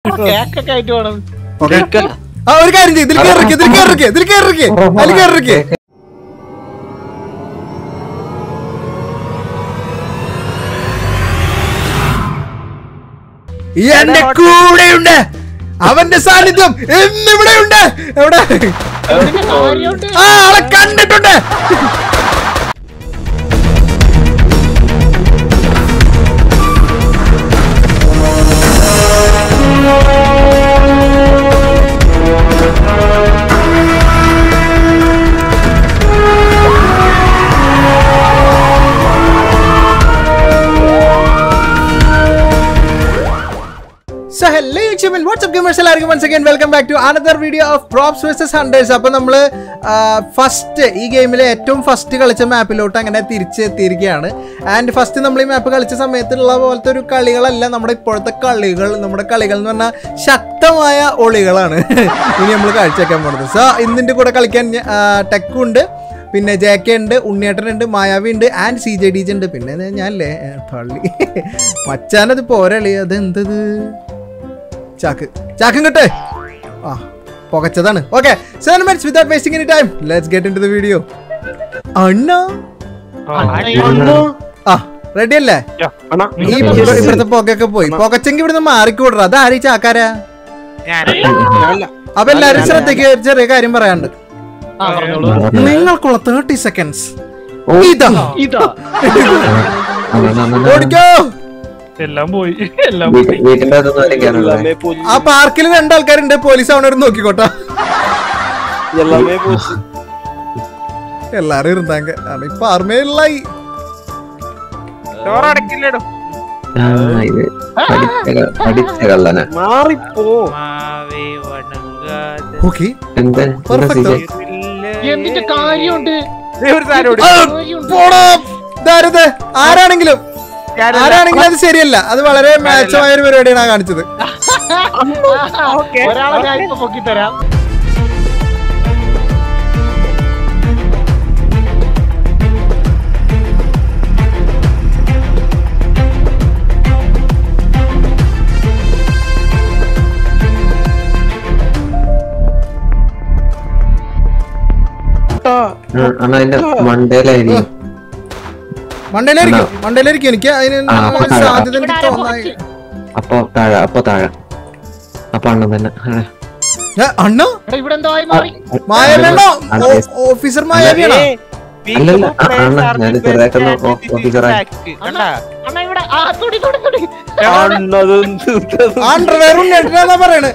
കേക്കൊക്കെ ആയിട്ട് വേണം ഓക്കെ ആ ഒരു കാര്യം ചെയ്യ് ഇതിൽ കയറിക്ക് ഇതിൽ കയറിക്ക് ഇതിൽ കയറിക്ക് അതിൽ കയറിക്ക് എന്റെ കൂടെയുണ്ട് അവന്റെ സാന്നിധ്യം എന്നിവിടെ ഉണ്ട് എവിടെ അതിന്റെ കാര്യമുണ്ട് ആ ആളെ കണ്ടിട്ടുണ്ട് So hello YouTube and what's up gamers എല്ലാവർക്കും once again welcome back to another video of props vs hunters അപ്പോൾ നമ്മൾ ഫസ്റ്റ് ഈ ഗെയിമിലെ ഏറ്റവും ഫസ്റ്റ് കളിച്ച മാപ്പിലോട്ട് അങ്ങനെ തിരിച്ചെത്തിയിരിക്കുകയാണ് ആൻഡ് ഫസ്റ്റ് നമ്മൾ ഈ മാപ്പ് കളിച്ച സമയത്തുള്ള പോലത്തെ ഒരു കളികളല്ല നമ്മുടെ ഇപ്പോഴത്തെ കളികൾ നമ്മുടെ കളികൾ എന്ന് പറഞ്ഞാൽ ശക്തമായ ഒളികളാണ് ഇനി നമ്മൾ കാഴ്ചവെക്കാൻ പോണത് സോ ഇന്നിൻ്റെ കൂടെ കളിക്കാൻ ടെക്കും ഉണ്ട് പിന്നെ ജെ കെ ഉണ്ട് ഉണ്ണിയേട്ടനുണ്ട് മായാവി ഉണ്ട് and C J D J ഉണ്ട് പിന്നെ ഞാനല്ലേ ഏ, പള്ളി മച്ചാനത് പോരളി അതെന്തത് ചാക്ക് ചാക്കും കിട്ടേ ആ പുകച്ചതാണ് okay seven minutes without wasting any time let's get into the video അണ്ണ ആ റെഡി അല്ലേ ഈ ഇപ്പ- ഇവിടുത്തെ പുകയൊക്കെ പോയി പുകച്ചെങ്കി ഇവിടുന്ന് മാറിക്കൂടറ അത് ആരീ ചാക്കാരാ അപ്പൊ എല്ലാരും ശ്രദ്ധിക്കുക ഒരു ചെറിയ കാര്യം പറയാണ്ട് ആ പറഞ്ഞോളൂ നിങ്ങൾക്കുള്ള തേർട്ടി സെക്കൻഡ്സ് ഇതാ ഇതാ ഓടിക്കോ എല്ലാം പോയി എല്ലാം പോയി വീട്ടിന്റെ അകത്തൊന്നും ആയിരിക്കാനുള്ള ആ പാർക്കിൽ രണ്ടാൾക്കാരുണ്ട് പോലീസ് അവനോട് നോക്കിക്കോട്ടാ எல்லாமே போச்சு എല്ലാരും ഇരുന്നാങ്ക ആണ് ഇപ്പൊ ആർമയിലായി പഠിച്ച കള്ളന மாறிப்போ ഓക്കെ എന്താ Perfect. എന്തിന്റെ കാര്യമുണ്ട് ഇതാരത് ആരാണെങ്കിലും ആരാണെങ്കിലും അത് ശരിയല്ല അത് വളരെ മാച്ചമായ ഒരു പരിപാടിയാണ് ആ കാണിച്ചത് ഒരാളെ ഞാൻ ഇപ്പൊ പൊക്കി തരാം അണ്ണാ അതിന്റെ മണ്ടയിലായിരിക്കും മണ്ടയിലായിരിക്കും മണ്ടയിലായിരിക്കും എനിക്ക് അതിന് ആ, അപ്പൊ താഴെ. സാധ്യത എനിക്ക് തോന്നായി അപ്പൊ താഴെ അപ്പൊ താഴെ അപ്പൊ അണ്ണൻ തന്നെ ആ. ഏ, അണ്ണ എടാ ഇവിടെ എന്തോ ആയി മാറി മായാവിയാണോ അതെ. ഓഫീസർ മായാവിയാണോ അല്ലല്ല ആ, അണ്ണ ഞാൻ ചെറുതായിട്ടൊന്ന് ഓഫീസറായി അണ്ണാ അണ്ണാ ഇവിടെ ആ തുടി തുടി തുടി അണ്ടർവെയർ ഉണ്ണിട്ടാ പറയണേ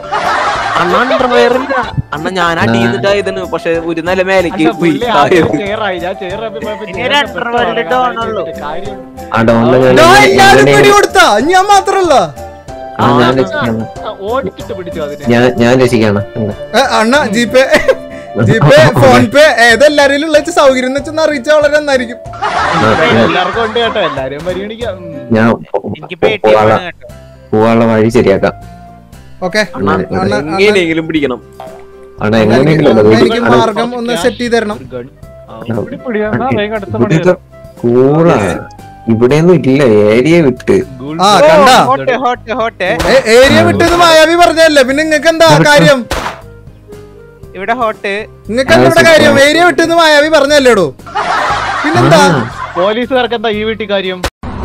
അണ്ണ ഞാൻ അടിയുന്നുണ്ടായതാണ് പക്ഷെ ഒരു നില മേലേക്ക് അണ്ണാ, പോയി പുള്ളി ആദ്യം ചേറായി ഞാൻ ചേറപ്പോ പോയപ്പോ ചേറപ്പോ കാര്യം ആ ഡോണില് ഞാൻ ഞാൻ എല്ലാരും എങ്ങനെ- പിടി കൊടുത്താ ഞാൻ മാത്രല്ല ആ, ഞാൻ രക്ഷിക്കാണ് ആ, ഓടിച്ചിട്ട് പിടിച്ചു അതിനെ ഞാൻ ഞാൻ രക്ഷിക്കാണ് എന്താ ഏ, അണ്ണ ജിപേ ജിപേ ഫോൺ പേ ഏതെല്ലാരും ഉള്ള സൗകര്യം എന്ന് വെച്ചാൽ അറിയിച്ചാൽ വളരെ നന്നായിരിക്കും എല്ലാവർക്കും ഉണ്ട് കേട്ടോ എല്ലാരും പരിഗണിക്കാം ഉം. ഞാൻ പോ- പോ- പോവാനുള്ള പോവാനുള്ള വഴി ശരിയാക്കാം ഓക്കെ എങ്ങനെയെങ്കിലും പിടിക്കണം അണ്ണാ എങ്ങനെയെങ്കിലും അല്ല, വീട്ടിൽ- എനിക്ക് അണ്ണാ, മാർഗം ഒന്ന് സെറ്റ് ചെയ്ത് തരണം പിടി, പിടി, എന്നാ വേഗം അടുത്ത പണി ഇവിടെയൊക്കെ കൂളാ ഇവിടെയൊന്നും ഇല്ല ഏരിയ വിട്ട് ആ കണ്ട ഹോട്ടെ ഹോട്ടെ ഹോട്ടെ ഏരിയ വിട്ടത് മായാവി പറഞ്ഞല്ലേ പിന്നെ നിങ്ങൾക്ക് എന്താ കാര്യം ഇവിടെ ഹോട്ട് നിങ്ങൾക്ക് എന്താ ഇവിടെ കാര്യം ഏരിയ വിട്ടത് മായാവി പറഞ്ഞല്ലേടോ പിന്നെന്താ പോലീസുകാർക്ക് എന്താ ഈ വീട്ടിൽ കാര്യം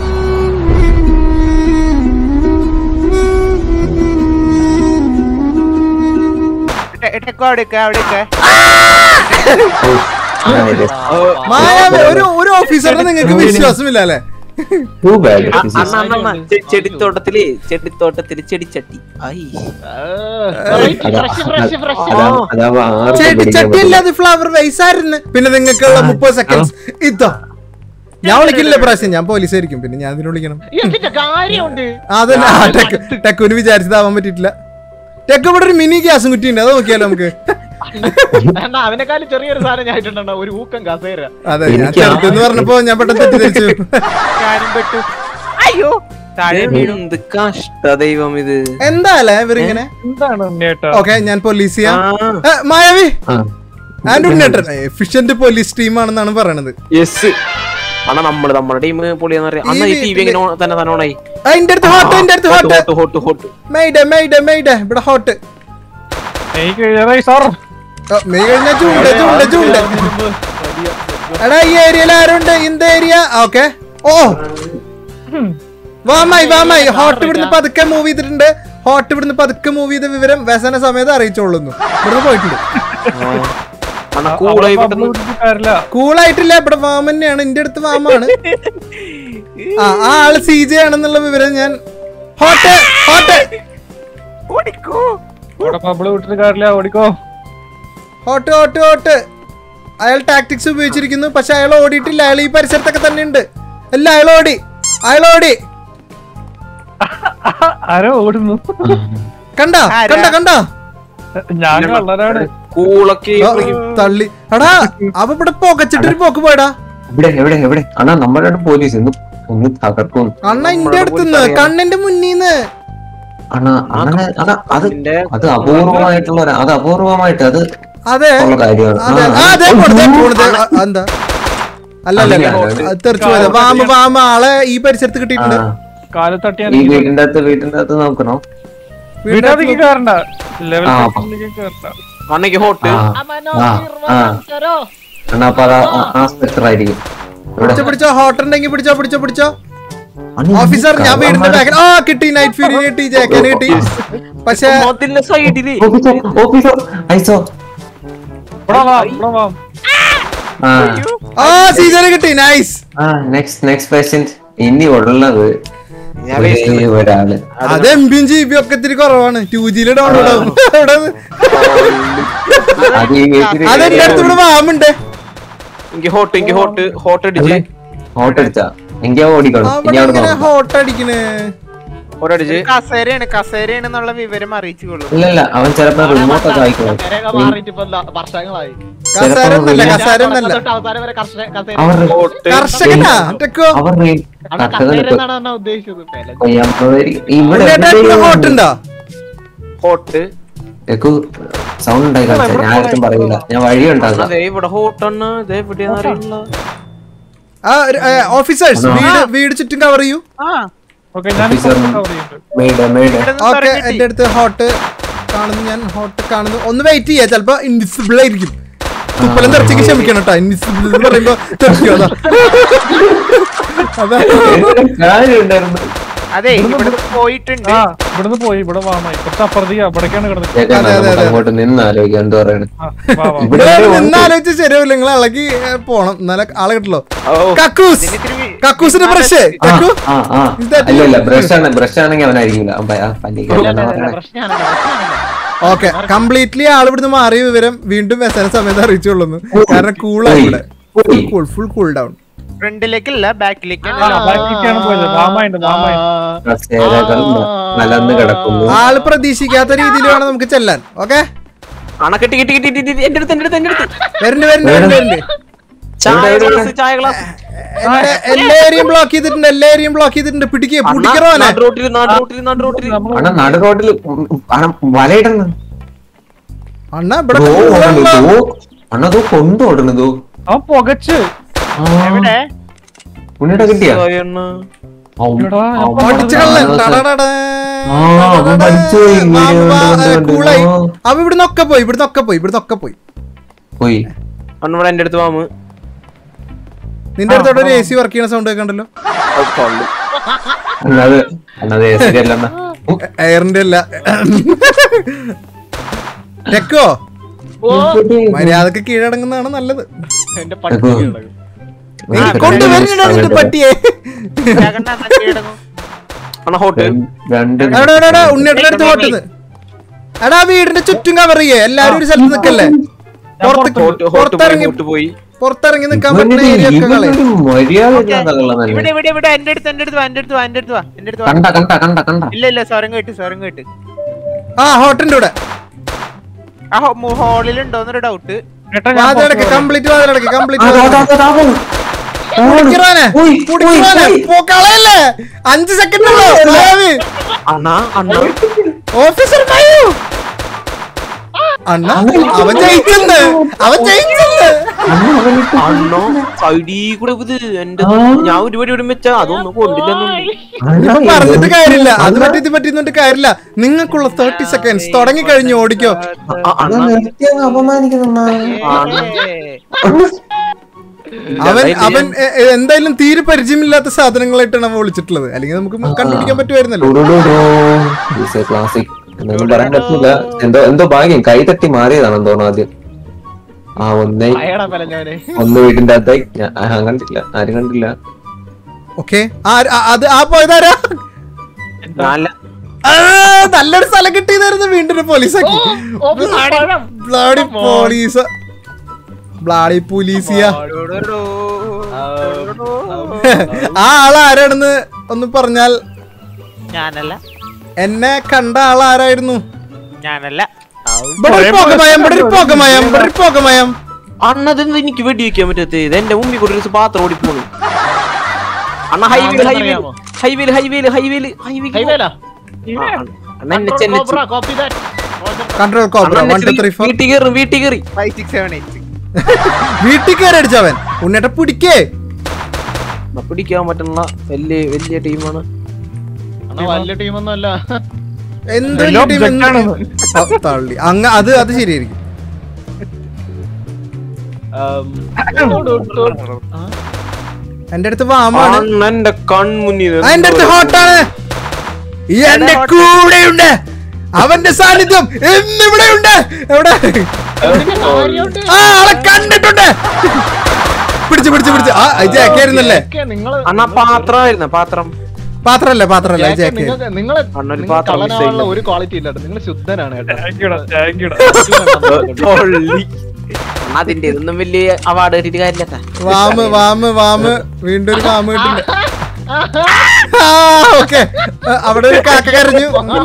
മായാവി ഒരു ഒരു ഓഫീസറിനെ നിങ്ങൾക്ക് വിശ്വാസമില്ല അല്ലേ ടു ബാഡ് ചെടിത്തോട്ടത്തില് ചെടിത്തോട്ടത്തില് ചെടിച്ചട്ടി ഐ ഫ്രഷ് ഫ്രഷ് ഫ്രഷ് അതാവുമ്പോ ആർക്കും ചെടി പിടിക്കാൻ ചട്ടി പറ്റില്ല അല്ലാതെ ഫ്ലവർ വൈസ് ആയിരുന്നു പിന്നെ നിങ്ങൾക്കുള്ള മുപ്പത് സെക്കൻഡ്സ് ഇതാ ഞാൻ വിളിക്കില്ല പ്രാവശ്യം ഞാൻ പോലീസ് ആയിരിക്കും പിന്നെ ഞാൻ ഇതിനെ വിളിക്കണം എന്തിന്റെ കാര്യമുണ്ട് അതല്ല ആ ടെക് ടെക്കുവിന് വിചാരിച്ചതാവാൻ പറ്റിയിട്ടില്ല ടെക്ക് ഇവിടെ ഒരു മിനി ഗ്യാസും കുറ്റി ഉണ്ട് അത് നോക്കിയാലോ നമുക്ക് എന്നാ അവനെക്കാളും ചെറിയൊരു സാധനം ഞാൻ ഇട്ടിട്ടുണ്ടോ ഒരു ഊക്കം കസേര അതെ ഞാൻ എനിക്ക് ആ- ചെറുതെന്ന് പറഞ്ഞപ്പോ ഞാൻ പെട്ടെന്ന് തെറ്റിദ്ധരിച്ചു ഞാനും പെട്ടു അയ്യോ താഴെ എന്ത് കഷ്ട ദൈവം ഇത് എന്താല്ലേ ഇവരിങ്ങനെ എന്താണ് ഉണ്ണേട്ടാ ഓക്കെ ഞാൻ പോലീസ് ചെയ്യാം ആ ഏ, മായാവി ആ ആൻഡ് ഉണ്ണേട്ടൻ എഫിഷ്യന്റ് പോലീസ് ടീം ആണെന്നാണ് പറയണത് യെസ് അണ്ണാ നമ്മള് നമ്മുടെ ടീം പൊളിയാന്ന് പറയാം അണ്ണാ ഈ ടി വി എങ്ങനെ on- തന്നെ തന്നെ ഓണായി ആ, ഇന്റെ അടുത്ത് ഹോട്ട് ഇന്റെ അടുത്ത് hot hot hot hot mayday mayday mayday ഇവിടെ ഹോട്ട് എനിക്ക് എഴുതായി സാർ മെയ് കഴിഞ്ഞ ചൂണ്ട് ചൂണ്ട് ചൂണ്ട് എടാ ഈ ഏരിയയിൽ ആരുണ്ട് ഇന്ത ഏരിയ ഓക്കെ ഓ വാമായി വാമായി ഹോട്ട് ഇവിടുന്ന് പതുക്കെ മൂവ് ചെയ്തിട്ടുണ്ട് ഹോട്ട് ഇവിടുന്ന് പതുക്കെ മൂവ് ചെയ്ത വിവരം വ്യസന സമയത്ത് അറിയിച്ചോളുന്നു ഇവിടുന്ന് പോയിട്ടുണ്ട് അണ്ണാ കൂളായി പെട്ടെന്ന് കാര്യമില്ല കൂളായിട്ടില്ല ഇവിടെ വാം തന്നെയാണ് എന്റെ അടുത്ത് വാമാണ് ആ ആ ആള് സി ജെ ആണെന്നുള്ള വിവരം ഞാൻ ഹോട്ട് ഹോട്ട് ഇവിടെ പബ്ള് വിട്ടിട്ട് കാര്യമില്ല ഓടിക്കോ ഹോട്ട് ഹോട്ട് ഹോട്ട് അയാൾ ടാക്ടിക്സ് ഉപയോഗിച്ചിരിക്കുന്നു പക്ഷെ അയാൾ ഓടിയിട്ടില്ല അയാൾ ഈ പരിസരത്തൊക്കെ തന്നെ ഉണ്ട് അല്ല അയാൾ ഓടി അയാൾ ഓടി ആരോ ഓടുന്നു കണ്ട കണ്ട കണ്ട ഞാൻ കള്ളനാണ് കൂളൊക്കെ ആ, തള്ളി എടാ അവ ഇവിടെ പോകച്ചിട്ടൊരു പോക്ക് പോയടാ എവിടെ എവിടെ എവിടെ അണ്ണാ നമ്മുടെ പോലീസ് ഒന്ന് ഒന്ന് തകർക്കും അണ്ണ ഇന്റെ അടുത്തുനിന്ന് കണ്ണിന്റെ മുന്നീന്ന് അണ്ണാ അങ്ങനെ അണ്ണാ അത് അതിന്റെ അത് അപൂർവമായിട്ടുള്ള ഒരു- അത് അപൂർവമായിട്ട് അത് അതെ ഉള്ള കാര്യമാണ് അതെ ആ, ആ, അതെ പോണത്, ദേ പോണത്. ആ, ആ, എന്താ അല്ല അല്ല അല്ല അങ്ങനെ. അത് തെറിച്ചു പോയത് വാമ വാമ ആളെ ഈ പരിസരത്ത് കിട്ടിയിട്ടുണ്ട് ആ, കാല് തട്ടിയാൻ ഈ വീടിന്റെ അകത്ത് വീടിന്റെ അകത്ത് നോക്കണം വീട്ടിലേക്ക് കയറണ്ട ലെവൽ ആ. കയറണ്ട അണ്ണയ്ക്ക് ഹോട്ട് ആ ആ ആ അണ്ണാ അപ്പൊ അത് ആ- ആ സ്പെക്ടർ ആയിരിക്കും ഇവിടെ പിടിച്ചോ പിടിച്ചോ ഹോട്ട് ഉണ്ടെങ്കിൽ പിടിച്ചോ പിടിച്ചോ പിടിച്ചോ അണ്ണാ, ഈ ഓഫീസർ ഞാൻ വീടിന്റെ കള്ളന്മാരെ- ബാക്കിൽ ആ കിട്ടി നൈറ്റ് ഫ്യൂരി കിട്ടി ജാക്കന് കിട്ടി പക്ഷെ മതിലിന്റെ സൈഡില് ഓഫീസർ ഓഫീസർ ഐസോ ഇവിടെ വാ ഇവിടെ വാ ആ ആ സീസണ് കിട്ടി നൈസ് ആ നെക്സ്റ്റ് നെക്സ്റ്റ് പേഷ്യന്റ് ഇനി ഉള്ളത് ഞാൻ ഒരേ ഒരാള് അത് എം ബിയും ജി ബി ഒക്കെ ഇത്തിരി കുറവാണ് ടു ജിയിൽ ഡൗൺലോഡ് ആവും ഇവിടെ അത് ഈ വീട്ടില് അത് എന്റെ അടുത്ത് ഇവിടെ വാമുണ്ട് എനിക്ക് ഹോട്ട് എനിക്ക് ഹോട്ട് ഹോട്ട് അടിച്ച് ഹോട്ട് അടിച്ചാ എങ്കി ഓടിക്കണം ഇനി അവിടെ അവിടെ ഇങ്ങനെ നോക്കാം ഹോട്ട് അടിക്കണേ ഹോട്ട് അടിച്ച് കസേരയാണ് കസേരയാണെന്നുള്ള വിവരം അറിയിച്ചുകൊള്ളു ഇല്ല ഇല്ല അവൻ ചിലപ്പോ റിമോട്ട് ഒക്കെ ആയിക്കോളും മാറിയിട്ട് ഇപ്പൊ എന്താ വർഷങ്ങളായി കസാര ഒന്നല്ല കസാര ഒന്നല്ല തൊട്ട് അവസാനം വരെ കർഷക കസേര അവർ ഹോട്ട് കർഷകനാ ടെക്കോ അവർ അണ്ണാ കസേര എന്നാണ് അണ്ണാ ഉദ്ദേശിച്ചത് ഇവിടെ ഹോട്ട് ഉണ്ടോ ഹോട്ട് സൗണ്ട് ഉണ്ടായി കാണിച്ചാ ഞാൻ ആർക്കും പറയില്ല ഞാൻ വഴി ഉണ്ടാക്കാം അതെ ഇവിടെ ഹോട്ട് ആണ് ഇത് എവിടെയാന്ന് അറിയില്ല ആ ഓഫീസേഴ്സ് വീട് വീട് ചുറ്റും കവർ ചെയ്യൂ ഓക്കെ ഞാൻ Officer. കവർ ചെയ്യുന്നുണ്ട് മേഡ് മേഡ് ഓക്കെ എന്റെ അടുത്ത് ഹോട്ട് കാണുന്നു ഞാൻ ഹോട്ട് കാണുന്നു ഒന്ന് വെയിറ്റ് ചെയ്യാ ചിലപ്പോ ഇൻവിസിബിൾ ആയിരിക്കും തുപ്പലം തെറിച്ചെങ്കിൽ ക്ഷമിക്കണം കേട്ടോ ഇൻവിസിബിൾ എന്ന് പറയുമ്പോ തെറിക്കും അതാ അതാ കാര്യം ഉണ്ടായിരുന്നു അതെ ഇവിടെ പോയിട്ടുണ്ട് ആ ഇവിടുന്ന് പോയി ഇവിടെ വാമായി കുറച്ച് അപ്പുറത്തേക്ക് അവിടേക്കാണ് കിടന്നത് ചേട്ടാ, അതെ, അതെ, നമുക്ക് അതെ. അങ്ങോട്ട് നിന്ന് ആലോചിക്കാം എന്ത് പറയണ ആ, വാ, വാ. ഇവിടെ ഇവിടെ ഉണ്ട്. നിന്നാലോചിച്ച് ശരിയാവില്ല നിങ്ങൾ ഇളകി ഏ, പോണം എന്നാലേ ആളെ കിട്ടല്ലോ ഓ കക്കൂസ് ഇതിനിത്തിരി കക്കൂസിന്റെ ബ്രഷ് ആ, കക്കു ആ, ആ. Is that അല്ല you? ഇല്ല ബ്രഷ് ആണ് ബ്രഷ് ആണെങ്കിൽ അവനായിരിക്കില്ല അവൻ പ- ആ, പല്ലിക്കല്ല എന്നാ പറയണേ. പ്രശ്നമാണല്ലോ പ്രശ്നമാണല്ലോ ഓക്കെ കംപ്ലീറ്റ്ലി ആൾ ഇവിടുന്ന് മാറിയ വിവരം വീണ്ടും വ്യസന സമയത്ത് അറിയിച്ചുകൊള്ളുന്നു കാരണം കൂളായി ഇവിടെ full cool full cool down ഫ്രണ്ടിലേക്കല്ല ബാക്കിലേക്കാണ് ആ, ബാക്കിലേക്കാണ് പോയത് വാമായിട്ട് വാമായിട്ട് കസേരകൾ നലന്ന് കിടക്കുന്നു ആള് പ്രതീക്ഷിക്കാത്ത രീതിയിൽ വേണം നമുക്ക് ചെല്ലാൻ ഓക്കെ അണ കിട്ടി കിട്ടി കിട്ടി കിട്ടി കിട്ടി. എന്റെ അടുത്ത് എന്റെ അടുത്ത് എന്റെ അടുത്ത് വരുന്നുണ്ട് വരുന്നുണ്ട് വരുന്നുണ്ട് വരുന്നുണ്ട് ചായ ഗ്ലാസ് ചായ ഗ്ലാസ് എന്റെ എല്ലാ ഏരിയയും ബ്ലോക്ക് ചെയ്തിട്ടുണ്ട് എല്ലാ ഏരിയയും ബ്ലോക്ക് ചെയ്തിട്ടുണ്ട് പിടിക്കുക പിടിക്കറോനെ നടുറോട്ടിൽ നടുറോട്ടിൽ നടുറോട്ടിൽ അണ്ണാ നടു റോഡിൽ അണ്ണ വലയിടുന്നു അണ്ണ ഇവിടെ ദോ ഓടണു കൂളാണല്ലോ. ദോ അണ്ണ ദോ കൊണ്ടു ഓടണു ദോ അവൻ പുകച്ച് എവിടെ ഉണ്ണിയുടെ കിട്ടിയാ അണ്ണ എടാ, ഞാൻ അടിച്ച് കള്ളൻ. ടടടട. ആ, അവൻ വലിച്ചുപോയി. വാ, വാ, ഉണ്ട്, ഏ, ഉണ്ട്, കൂളായി ആ. അവ ഇവിടുന്ന് ഒക്കെ പോയി ഇവിടുന്ന് ഒക്കെ പോയി ഇവിടുന്ന് ഒക്കെ പോയി പോയി അണ്ണ ഇവിടെ എന്റെ അടുത്ത് വാമ് നിന്റെ അടുത്തോടെ ഒരു എ സി വർക്ക് ചെയ്യുന്ന സൗണ്ട് കേൾക്കണ്ടല്ലോ അന്നത് അന്നത് ശരിയല്ല എയറിന്റെ അല്ല ടെക്കോ മര്യാദക്ക് കീഴടങ്ങുന്നതാണ് നല്ലത് എന്റെ പട്ടി കിടക്കും. നീ കൊണ്ടുവരുന്നുണ്ടോ നിന്റെ പട്ടിയെ ജഗണ്ണ കീഴടങ്ങും അണ്ണ ഹോട്ട് രണ്ട് എടാ എടാ, എടാ ഉണ്ണിയുടെ അടുത്ത് ഹോട്ടുന്ന് എടാ വീടിന്റെ ചുറ്റും കവർ ചെയ്യേ എല്ലാരും ഒരു സ്ഥലത്ത് നിക്കല്ലേ പുറത്ത് ഹോട്ട് ഹോട്ട് പോയി പുറത്തിറങ്ങി ഹോട്ട് പോയി പുറത്തിറങ്ങി നിക്കാൻ പറ്റുന്ന ഇവനൊരു- ഏരിയ ഒക്കെ കളയും ഇവനൊരു മര്യാദ ഇല്ലാത്ത കള്ളനല്ലേ. ഇവിടെ ഇവിടെ ഇവിടെ എന്റെ അടുത്ത് എന്റെ അടുത്ത് വാ എന്റെ അടുത്ത് വാ എന്റെ അടുത്ത് വാ എന്റെ അടുത്ത് വാ കണ്ട കണ്ട കണ്ട കണ്ട ഇല്ല ഇല്ല സ്വരം കേട്ട് സ്വരം കേട്ട് ആ ഹോട്ടലിന്റെ ഇവിടെ ആ ഹോളിലുണ്ടോന്നൊരു ഡൗട്ട് ഏട്ടാ ഞാൻ വാതിലടക്ക് പുറത്ത് കംപ്ലീറ്റ് വാതിലടക്ക് ആ, കംപ്ലീറ്റ് ദാ, ദാ, ദാ, ദാ, പോണു. കുടിക്കറാനെ പോയി, കുടിക്കറാനെ പോയി, പോ കളയല്ലേ അഞ്ച് സെക്കൻഡ് ഉള്ളൂ മായാവി. അണ്ണ അണ്ണ ഓഫീസർ മയു അണ്ണ അവൻ ജയിച്ചെന്ന് അവൻ ജയിച്ചെന്ന് അണ്ണോ സൈഡീ കൂടെ ഇത് എന്റെ ആ. ഞാൻ ഒരുപാട് ഇവിടെ വെച്ചാ അതൊന്നും കൊണ്ടില്ലെന്നും അണ്ണാ, ഇപ്പൊ പറഞ്ഞിട്ട് എന്ത് കാര്യമില്ല അത് പറ്റി ഇത് പറ്റിന്നിട്ട് കാര്യമില്ല നിങ്ങൾക്കുള്ള തേർട്ടി സെക്കൻഡ്സ് തുടങ്ങി കഴിഞ്ഞു ഓടിക്കോ അണ്ണാ നിർത്തി അങ്ങ് അപമാനിക്കുന്നു അണ്ണാ. അവൻ അവൻ എ- എ- എന്തായാലും തീരെ പരിചയമില്ലാത്ത സാധനങ്ങളായിട്ടാണ് അവൻ വിളിച്ചിട്ടുള്ളത് അല്ലെങ്കിൽ നമുക്ക് കണ്ടുപിടിക്കാൻ പറ്റുമായിരുന്നല്ലോ ഡുഡുഡുഡു. This is a classic. എന്നൊന്നും പറയാൻ പറ്റില്ല എന്തോ എന്തോ ഭാഗ്യം കൈ തട്ടി മാറിയതാണെന്ന് തോന്നുന്നു ആദ്യം ആ ഒന്നേ അയടാ പലഞ്ഞവനെ ഒന്ന് വീടിന്റെ അകത്തായി ഞാൻ ആ, കണ്ടില്ല ആരും കണ്ടില്ല ഓക്കെ അത് ആ പോയതാരാ നല്ല ആ, നല്ലൊരു സ്ഥലം കിട്ടിയതായിരുന്നു വീണ്ടും പോലീസാക്കി ഓ, പഴം. ബ്ലാഡി പോലീസ് ബ്ലാഡി പോലീസിയ ആ ആൾ ആരാണെന്ന് ഒന്ന് പറഞ്ഞാൽ ഞാനല്ല എന്നെ കണ്ട ആൾ ആരായിരുന്നു ഞാനല്ല ഇവിടെ ഒരു പുകമയം ഇവിടെ ഒരു പുകമയം ഇവിടെ ഒരു പുകമയം അണ്ണതെന്ത് എനിക്ക് വെടി വെക്കാൻ പറ്റത്തേ ഇത് എന്റെ മുമ്പിൽ കൂടെ ഒരു പാത്രം ഓടിപ്പോണു അണ്ണ ഹൈവേല് ഹൈവേല് അറിയാമോ? ഹൈവേല് ഹൈവേല് ഹൈവേല് ഹൈവേ ഹൈവേലാ? അണ്ണ എന്നെ Control ചെന്നച്ചു Cobra, copy that. Control Cobra one two three four വീട്ടിൽ കയറി വീട്ടിൽ കയറി ഫൈവ് സിക്സ് സെവൻ എയ്റ്റ് വീട്ടിൽ കയറി അടിച്ചവൻ ഉണ്ണേട്ട പിടിക്കേ അണ്ണ പിടിക്കാൻ പറ്റുന്ന വലിയ വലിയ ടീമാണ് അണ്ണാ, വലിയ ടീമൊന്നും അല്ല എന്ത് വലിയ team, എന്ത് ആ, തള്ളി അങ്ങ അത് അത് ശരിയായിരിക്കും എന്റെ അടുത്ത് വാമാണ് അണ്ണന്റെ കൺമുന്നിൽ ആ, എന്റെ അടുത്ത് ഹോട്ടാണ് എന്റെ കൂടെയുണ്ട് അവന്റെ സാന്നിധ്യം എന്നിവിടെയുണ്ട് എവിടെ ആ ആളെ കണ്ടിട്ടുണ്ട് പിടിച്ചു പിടിച്ചു പിടിച്ചു ആ ജാക്കായിരുന്നല്ലേ നിങ്ങള് അണ്ണ പാത്രമായിരുന്ന പാത്രം പാത്രല്ലേ പാത്രല്ലേ ജാക്ക് ജാക്ക് നിങ്ങൾക്ക് നിങ്ങള് അണ്ണൊരു നിങ്ങൾ പാത്രം miss കള്ളനാവാനുള്ള ആയില്ല. ഒരു ക്വാളിറ്റി ഇല്ല നിങ്ങൾ ശുദ്ധനാണ് കേട്ടോ പൊള്ളി. അണ്ണാ, അതിന്റെ ഇതൊന്നും വലിയ അവാർഡ് കിട്ടിയിട്ട് കാര്യമില്ല വാമ് വാമ് വാമ് വീണ്ടും ഒരു വാമ് കിട്ടുന്നുണ്ട് ആ ഓക്കെ അവിടെ ഒരു കാക്ക കരഞ്ഞു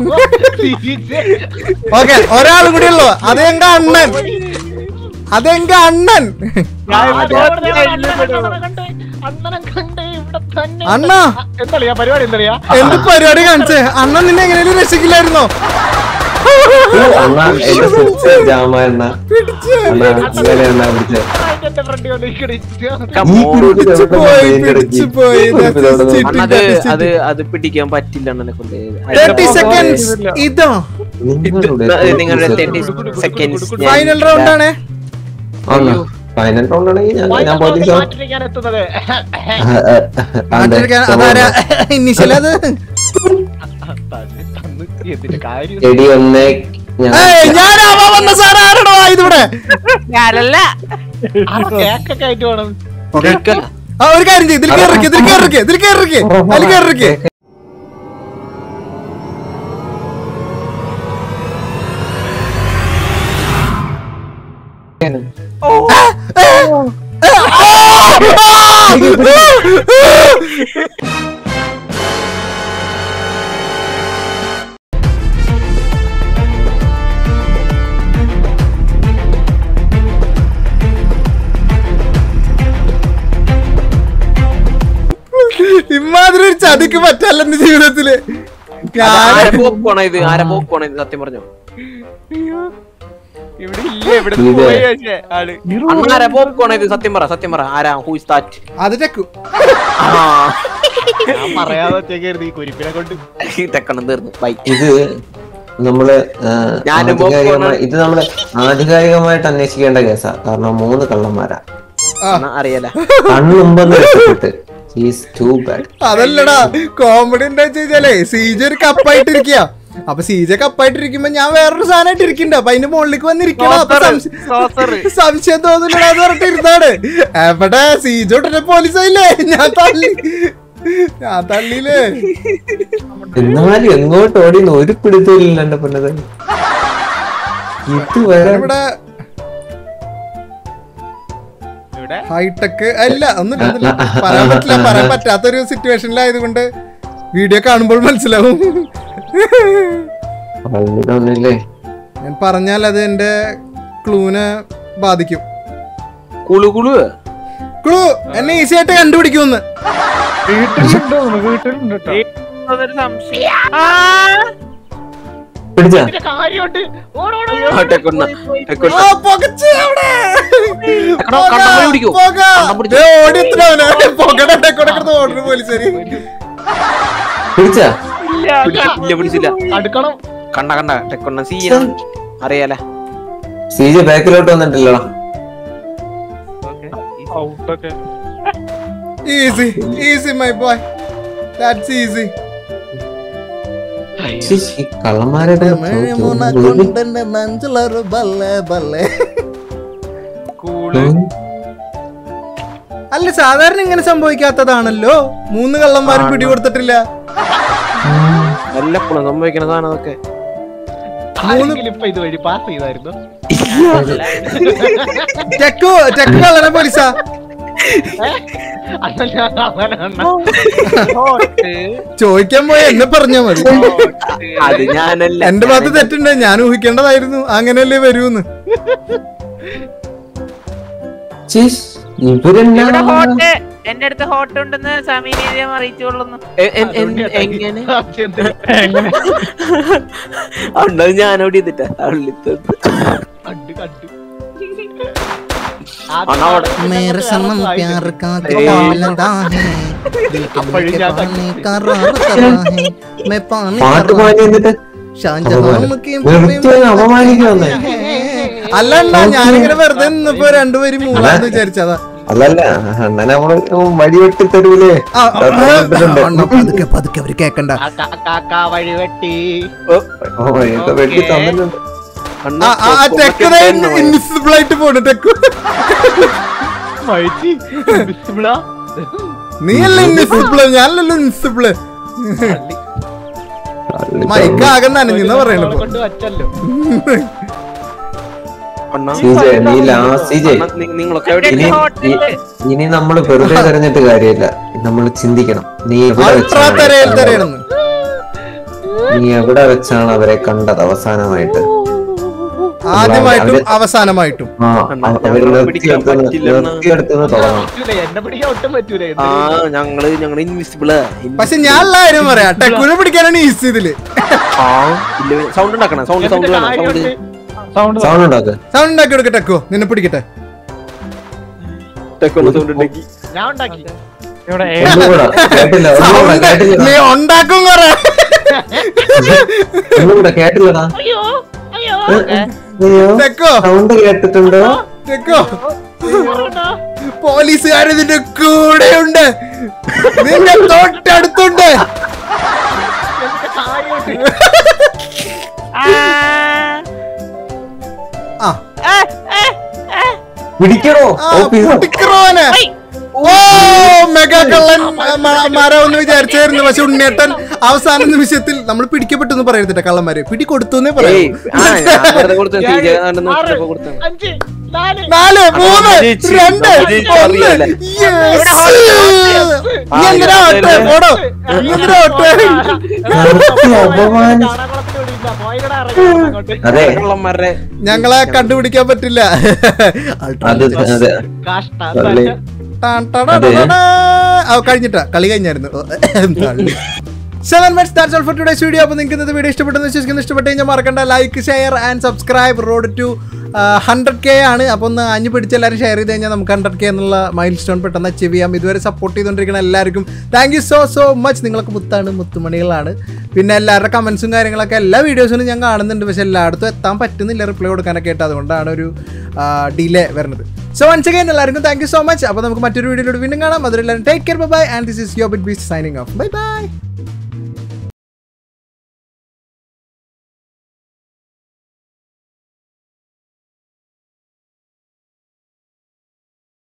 ഓക്കെ ഒരാളും കൂടി ഉള്ളു അതെങ്ക അണ്ണൻ അതെങ്ക അണ്ണൻ അണ്ണാ എന്തറിയാ പരിപാടി എന്തറിയാ എന്ത് പരിപാടി കാണിച്ചേ അണ്ണൻ നിന്നെ എങ്ങനെയും രക്ഷിക്കില്ലായിരുന്നോ അണ്ണാ എന്റെ സ്വിച്ച് ജാമ എണ്ണ പിടിച്ച് അണ്ണാ ഇങ്ങനെ എണ്ണ പിടിച്ചേ എന്റെ ഫ്രണ്ട് വന്നിരിക്കണേ ഈ കുട്ടി പിടിച്ച് എവിടെ പോയി കൊണ്ടുപോയി പിടിച്ച് പോയി ഇതിന്റെ ഇടയ്ക്ക് അണ്ണ അത് അത് അത് പിടിക്കാൻ പറ്റില്ല അണ്ണനെ കൊണ്ട് തേർട്ടി സെക്കൻഡ്സ് ഇതോ നിങ്ങളുടെ നിങ്ങളുടെ തേർട്ടി സെക്കൻഡ്സ് ഫൈനൽ റൗണ്ട് ആണ് ഫൈനൽ റൗണ്ട് ആണെങ്കിൽ ഞാൻ ഞാൻ പോലീസ് മാറ്റിരിക്കാൻ എത്തുന്നത് അതാരാ ഇനിഷ്യൽ അത് തന്ന് എന്തിന്റെ കാര്യം എടി ഒന്നേ ഞാൻ ഏയ്, ഞാനാവാ വന്ന സാർ ആരാണോ ഇതിവിടെ ഞാനല്ല കേക്കൊക്കെ ആയിട്ട് വേണം ആ ഒരു കാര്യം ചെയ്യ് ഇതിൽ കയറിക്ക് ഇതിൽ കയറിക്ക് ഇതിൽ കയറിക്ക് അതിൽ കയറിക്ക് ഇമാതിരി ഒരു ചതിക്ക് പറ്റല്ല എന്റെ ജീവിതത്തില് ഞാൻ ആരെ പോക്കോണ ഇത് ആരെ പോക്കോണ ഇത് സത്യം പറഞ്ഞു ഇവിടെ ഇല്ല ഇവിടെ പോയി പക്ഷേ ആള് അണ്ണ ആരെ പോക്കോണ ഇത് സത്യം പറ സത്യം പറ ആരാ ഹൂ ഇസ് ദാറ്റ് അത് ടെക്കു ഞാൻ പറയാതെ വെച്ചേക്കായിരുന്നു ഈ കുരിപ്പിനെ കൊണ്ട് തെക്കണം തീർന്നു ബൈ ഇത് നമ്മള് ആ, ഞാനും ആധികാരികമായി ഇത് നമ്മള് ആധികാരികമായിട്ട് അന്വേഷിക്കേണ്ട കേസാ കാരണം മൂന്ന് കള്ളന്മാരാ അറിയാല കണ്ണുമ്പന്ന് രക്ഷപ്പെട്ട് ഹീസ് ടു ബാഡ് അതല്ലടാ കോമഡി എന്താ വെച്ചാലേ സീജ ഒരു കപ്പായിട്ടിരിക്കുക അപ്പൊ സീജ കപ്പായിട്ടിരിക്കുമ്പോ ഞാൻ വേറൊരു സാധനമായിട്ട് ഇരിക്കണ്ട അപ്പൊ അതിന്റെ മുകളിലേക്ക് വന്നിരിക്കണം അപ്പൊ സംശയം- സോസറ്. സംശയം തോന്നില്ലടാ എന്ന് പറഞ്ഞിട്ട് ഇരുന്നാണ് എവിടെ സീജ ഉടനെ പോലീസായില്ലേ ഞാൻ തള്ളി ഞാൻ തള്ളിയില്ലേ എന്നാലും എങ്ങോട്ട് ഓടിയെന്ന് ഒരു പിടുത്തമില്ല എന്റെ പൊന്നത് ഇതുവരെ ഇവിടെ ഇവിടെ ഹൈടെക് അല്ല ഒന്നും ഒന്നുമില്ല. പറയാൻ പറ്റില്ല പറയാൻ പറ്റാത്തൊരു സിറ്റുവേഷനിലായതുകൊണ്ട് വീഡിയോ കാണുമ്പോൾ മനസ്സിലാവും ഒന്നില്ലേ ഞാൻ പറഞ്ഞാൽ അത് എന്റെ ക്ലൂനെ ബാധിക്കും കുളു കുളു ക്ലൂ എന്നെ ഈസി ആയിട്ട് കണ്ടുപിടിക്കുമെന്ന് അതൊരു സംശയം ആ! പിടിച്ച കാര്യമുണ്ട് ഓടോടോ ആ, പൊകച്ച് അവിടെ. എടാ, കണ്ടം പോയി പിടിക്കോ? കണ്ടം പിടിച്ചോ? ഓർഡർ പോലീസരി പിടിച്ചാ പിടിച്ചില്ല പിടിച്ചില്ല അടുക്കണം കണ്ട കണ്ട ടെക്കൊണ്ണ സീന അറിയാലേ സി ജെ ബാക്കിലോട്ട് വന്നിട്ടില്ലടാ ഔട്ടൊക്കെ easy easy my boy that's easy ശ്ശി, ഈ കള്ളന്മാരുടെ നെഞ്ചിലൊരു ബല്ലേ ബല്ലേ കൂള് അല്ല സാധാരണ ഇങ്ങനെ സംഭവിക്കാത്തതാണല്ലോ മൂന്ന് കള്ളന്മാരും പിടി കൊടുത്തിട്ടില്ല വല്ലപ്പോഴും സംഭവിക്കണ സാധനം അതൊക്കെ ആരെങ്കിലും ഇപ്പൊ ഇതുവഴി പാസ് ചെയ്തായിരുന്നു ചെക്കു ചെക്കു കള്ളനെ പോലീസാ അതല്ല അവനാണ് ചോദിക്കാൻ പോയ എന്നെ പറഞ്ഞാ മതി അത് ഞാനല്ല എന്റെ ഭാഗത്ത് തെറ്റുണ്ട് ഞാൻ ഊഹിക്കേണ്ടതായിരുന്നു അങ്ങനെയല്ലേ വരൂന്ന് ഇവരെന്നാ ഇവിടെ ഹോട്ട് എന്റെ അടുത്ത് ഹോട്ട് ഉണ്ടെന്ന് സമീനെ അറിയിച്ചോളുന്നു എ- എ- എ- എങ്ങനെ ഉണ്ടത് ഞാനോടി ചെയ്തിട്ടാ അള്ളിത്തത് കണ്ട് കണ്ട് അണ്ണാ അവിടെ मेरे सनम प्यार का ഏയ്. लगा है दिल के അപ്പോഴും के ഞാൻ पानी का रार करा है मैं पानी പാട്ട് का പാടി എന്നിട്ട് ഷാജഹാൻ की നിർത്തി അങ്ങ് അപമാനിക്കുവന്നേ അല്ലണ്ട ഞാനിങ്ങനെ വെറുതെ നിന്നപ്പോ രണ്ടുപേരും മൂന്നാന്ന് വിചാരിച്ചതാ അതല്ല അണ്ണനെ നമ്മള് വഴിവെട്ടി തരൂലേ ആ, ആ, അണ്ണാ, പതുക്കെ പതുക്കെ അവര് കേക്കണ്ട കാക്ക വഴി വെട്ടി ഓ വഴിയൊക്കെ വെട്ടി തന്നിട്ടുണ്ട് അണ്ണാ, ആ, ആ, ആ ടെക്ക് ഇൻവിസിബിൾ ആയിട്ട് പോണു ടെക്കു മഴിച്ച് വിസിബിളാ നീ അല്ല ഇൻവിസിബിൾ ഞാനല്ലല്ലോ ഇൻവിസിബിൾ മൈക്ക് ആകെ നനഞ്ഞെന്നാ പറയണത് കൊണ്ട് വച്ചല്ലോ അണ്ണാ, സീജെ നീ ലാസ്റ്റ് സീജെ അണ്ണാ, നി- നിങ്ങളൊക്കെ എവിടെ ഇനി ഇ- ഇനി നമ്മൾ വെറുതെ തെരഞ്ഞിട്ട് കാര്യമില്ല നമ്മൾ ചിന്തിക്കണം നീ എവിടെ അൾട്രാ വെച്ചാണ് തെരയിൽ അവരെ തെരയണെന്ന് കണ്ടത്? നീ എവിടെ വെച്ചാണ് അവരെ കണ്ടത് അവസാനമായിട്ട് ആദ്യമായിട്ടും അവര്- അവസാനമായിട്ടും ആ അണ്ണാ, അവര് ഞങ്ങളെ പിടിക്കാൻ നിർത്തിയെടുത്തുനിന്ന് പറ്റില്ല അണ്ണാ. നിർത്തിയെടുത്തുനിന്ന് തുടങ്ങണം പറ്റൂല എന്നെ പിടിക്കാൻ ഒട്ടും പറ്റൂല ആ ഞങ്ങള് ഞങ്ങള് ഇൻവിസിബിള് പക്ഷെ ഞാൻ ഉള്ള കാര്യം പറയാം ടെക്കുനെ പിടിക്കാനാണ് ഈസി ഇതില് സൗണ്ട് ഉണ്ടാക്കണം സൗണ്ട് സൗണ്ട് വേണം സൗണ്ട് സൗണ്ട് സൗണ്ട് ഉണ്ടാക്ക് സൗണ്ട് ഉണ്ടാക്കി കൊടുക്ക ടെക്കോ നിന്നെ പിടിക്കട്ടെ ടെക്കൊന്ന് സൗണ്ട് ഉണ്ടാക്കി ഞാൻ ഉണ്ടാക്കി ഒന്നുകൂടെ കേട്ടില്ല ഒന്നുകൂടെ സൗണ്ട് കേട്ടില്ല നീ ഉണ്ടാക്കും കൊറേ ഒന്നുകൂടെ കേട്ടില്ലടാ അയ്യോ ടെക്കോ സൗണ്ട് കേട്ടിട്ടുണ്ടോ ടെക്കോ പോലീസുകാർ ഇതിന്റെ കൂടെ ഉണ്ട് നിന്റെ തൊട്ടടുത്തുണ്ട് ആ പിടിക്കണോ ആ, ഓഫീസർ പൊട്ടിക്കറോനെ. ഓ മെഗാ കള്ളൻ മരമെന്ന് വിചാരിച്ചായിരുന്നു പക്ഷെ ഉണ്ണിയേട്ടൻ അവസാന നിമിഷത്തിൽ നമ്മൾ പിടിക്കപ്പെട്ടു എന്ന് പറയരുത് കള്ളന്മാര് പിടി കൊടുത്തു എന്നേ ഏയ് പറയൂ ആ ഞാൻ വെറുതെ കൊടുത്ത സീജ നോക്കിയപ്പോ കൊടുത്ത അഞ്ച് നാല് നാല് മൂന്ന് ജയിച്ചു. രണ്ട് നമ്മൾ ജയിച്ചു. ഒന്ന് അറിയാലേ. Yes. ആ, നീ എന്തിനാ ഇവിടെ ഓട്ടെ ഇവിടെ. ഓടോ നീ എന്തിനാ ഓട്ടെ നിർത്തി അപമാനിച്ചു ചാണകക്കുളത്തിൽ വിടില്ല പോയിക്കടാ ഇറങ്ങി അങ്ങോട്ട് അതെ കള്ളന്മാരുടെ ഞങ്ങളെ കണ്ടുപിടിക്കാൻ പറ്റില്ല അത് അതെ കാഷ്ട തള്ളി. ടാൻ ടടാ അതെ. ടടാ. ആ, കഴിഞ്ഞിട്ടാ കളി കഴിഞ്ഞായിരുന്നു seven minutes that's all for today's video അപ്പോൾ നിങ്ങൾക്ക് ഇന്നത്തെ വീഡിയോ ഇഷ്ടപ്പെട്ടെന്ന് വിശ്വസിക്കുന്നു ഇഷ്ടപ്പെട്ട് കഴിഞ്ഞാൽ മറക്കണ്ട like share and subscribe road to hundred K ആണ് അപ്പോൾ ഒന്ന് അഞ്ഞ് പിടിച്ച് എല്ലാവരും ഷെയർ ചെയ്ത് കഴിഞ്ഞാൽ നമുക്ക് ഹൺഡ്രഡ് കെ എന്നുള്ള മൈൽ സ്റ്റോൺ പെട്ടെന്ന് അച്ചീവ് ചെയ്യാം ഇതുവരെ സപ്പോർട്ട് ചെയ്തുകൊണ്ടിരിക്കുന്ന എല്ലാവർക്കും thank you so so much നിങ്ങളൊക്കെ മുത്താണ് മുത്തുമണികളാണ് പിന്നെ എല്ലാവരുടെ കമൻസും കാര്യങ്ങളൊക്കെ എല്ലാ വീഡിയോസിലും ഞാൻ കാണുന്നുണ്ട് പക്ഷെ എല്ലായിടത്തും എത്താൻ പറ്റുന്നില്ല റിപ്ലൈ കൊടുക്കാനൊക്കെ ആയിട്ട് അതുകൊണ്ടാണ് ഒരു ഡിലേ വരുന്നത് സോ വൺസ് അഗൈൻ എല്ലാവർക്കും താങ്ക് യു സോ മച്ച് അപ്പോൾ നമുക്ക് മറ്റൊരു വീഡിയോയിലൂടെ വീണ്ടും കാണാം അതിലെല്ലാവരും take care bye and this is Yo Bit Bees signing off bye by